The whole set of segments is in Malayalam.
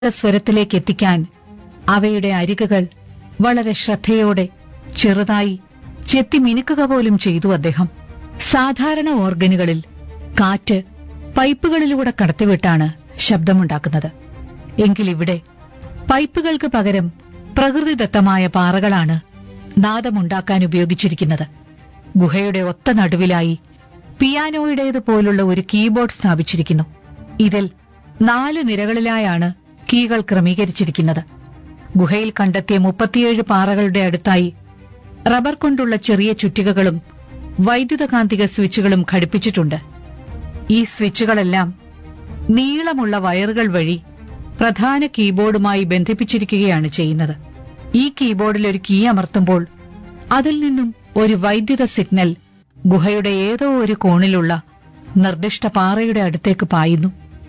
സ്വരത്തിലേക്ക് എത്തിക്കാൻ അവയുടെ അരികുകൾ വളരെ ശ്രദ്ധയോടെ ചെറുതായി ചെത്തി മിനുക്കുക പോലും ചെയ്തു അദ്ദേഹം സാധാരണ ഓർഗനുകളിൽ കാറ്റ് പൈപ്പുകളിലൂടെ കടത്തിവിട്ടാണ് ശബ്ദമുണ്ടാക്കുന്നത് എങ്കിലിവിടെ പൈപ്പുകൾക്ക് പകരം പ്രകൃതിദത്തമായ പാറകളാണ് നാദമുണ്ടാക്കാൻ ഉപയോഗിച്ചിരിക്കുന്നത് ഗുഹയുടെ ഒത്ത നടുവിലായി പിയാനോയുടേതുപോലുള്ള ഒരു കീബോർഡ് സ്ഥാപിച്ചിരിക്കുന്നു ഇതിൽ നാല് നിരകളിലായാണ് കീകൾ ക്രമീകരിച്ചിരിക്കുന്നത് ഗുഹയിൽ കണ്ടെത്തിയ മുപ്പത്തിയേഴ് പാറകളുടെ അടുത്തായി റബ്ബർ കൊണ്ടുള്ള ചെറിയ ചുറ്റികകളും വൈദ്യുതകാന്തിക സ്വിച്ചുകളും ഘടിപ്പിച്ചിട്ടുണ്ട് ഈ സ്വിച്ചുകളെല്ലാം നീളമുള്ള വയറുകൾ വഴി പ്രധാന കീബോർഡുമായി ബന്ധിപ്പിച്ചിരിക്കുകയാണ് ചെയ്യുന്നത് ഈ കീബോർഡിൽ ഒരു കീ അമർത്തുമ്പോൾ അതിൽ നിന്നും ഒരു വൈദ്യുത സിഗ്നൽ ഗുഹയുടെ ഏതോ ഒരു കോണിലുള്ള നിർദ്ദിഷ്ട പാറയുടെ അടുത്തേക്ക് പായുന്നു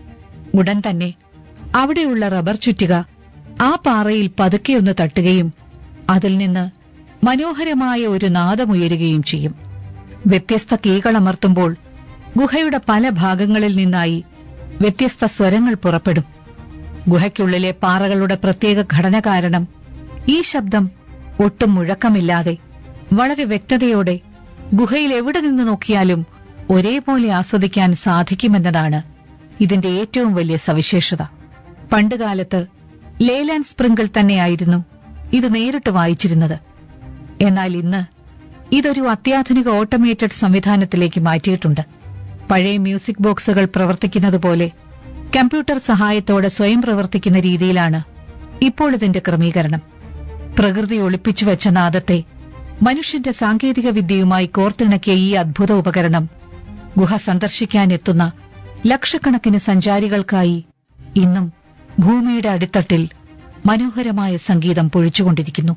ഉടൻ തന്നെ അവിടെയുള്ള റബ്ബർ ചുറ്റിക ആ പാറയിൽ പതുക്കെയൊന്ന് തട്ടുകയും അതിൽ നിന്ന് മനോഹരമായ ഒരു നാദമുയരുകയും ചെയ്യും വ്യത്യസ്ത കീകൾ അമർത്തുമ്പോൾ ഗുഹയുടെ പല ഭാഗങ്ങളിൽ നിന്നായി വ്യത്യസ്ത സ്വരങ്ങൾ പുറപ്പെടും ഗുഹയ്ക്കുള്ളിലെ പാറകളുടെ പ്രത്യേക ഘടന കാരണം ഈ ശബ്ദം ഒട്ടും മുഴക്കമില്ലാതെ വളരെ വ്യക്തതയോടെ ഗുഹയിൽ എവിടെ നിന്ന് നോക്കിയാലും ഒരേപോലെ ആസ്വദിക്കാൻ സാധിക്കുമെന്നതാണ് ഇതിന്റെ ഏറ്റവും വലിയ സവിശേഷത പണ്ടുകാലത്ത് ലേലാൻഡ് സ്പ്രിങ്കിൾ തന്നെയായിരുന്നു ഇത് നേരിട്ട് വായിച്ചിരുന്നത് എന്നാൽ ഇന്ന് ഇതൊരു അത്യാധുനിക ഓട്ടോമേറ്റഡ് സംവിധാനത്തിലേക്ക് മാറ്റിയിട്ടുണ്ട് പഴയ മ്യൂസിക് ബോക്സുകൾ പ്രവർത്തിക്കുന്നത് പോലെ കമ്പ്യൂട്ടർ സഹായത്തോടെ സ്വയം പ്രവർത്തിക്കുന്ന രീതിയിലാണ് ഇപ്പോൾ ഇതിന്റെ ക്രമീകരണം പ്രകൃതി ഒളിപ്പിച്ചു വെച്ച നാദത്തെ മനുഷ്യന്റെ സാങ്കേതിക വിദ്യയുമായി കോർത്തിണക്കിയ ഈ അദ്ഭുത ഉപകരണം ഗുഹ സന്ദർശിക്കാനെത്തുന്ന ലക്ഷക്കണക്കിന് സഞ്ചാരികൾക്കായി ഇന്നും ഭൂമിയുടെ അടിത്തട്ടിൽ മനോഹരമായ സംഗീതം പൊഴിച്ചുകൊണ്ടിരിക്കുന്നു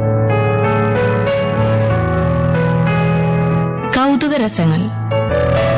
കൗതുക രസങ്ങൾ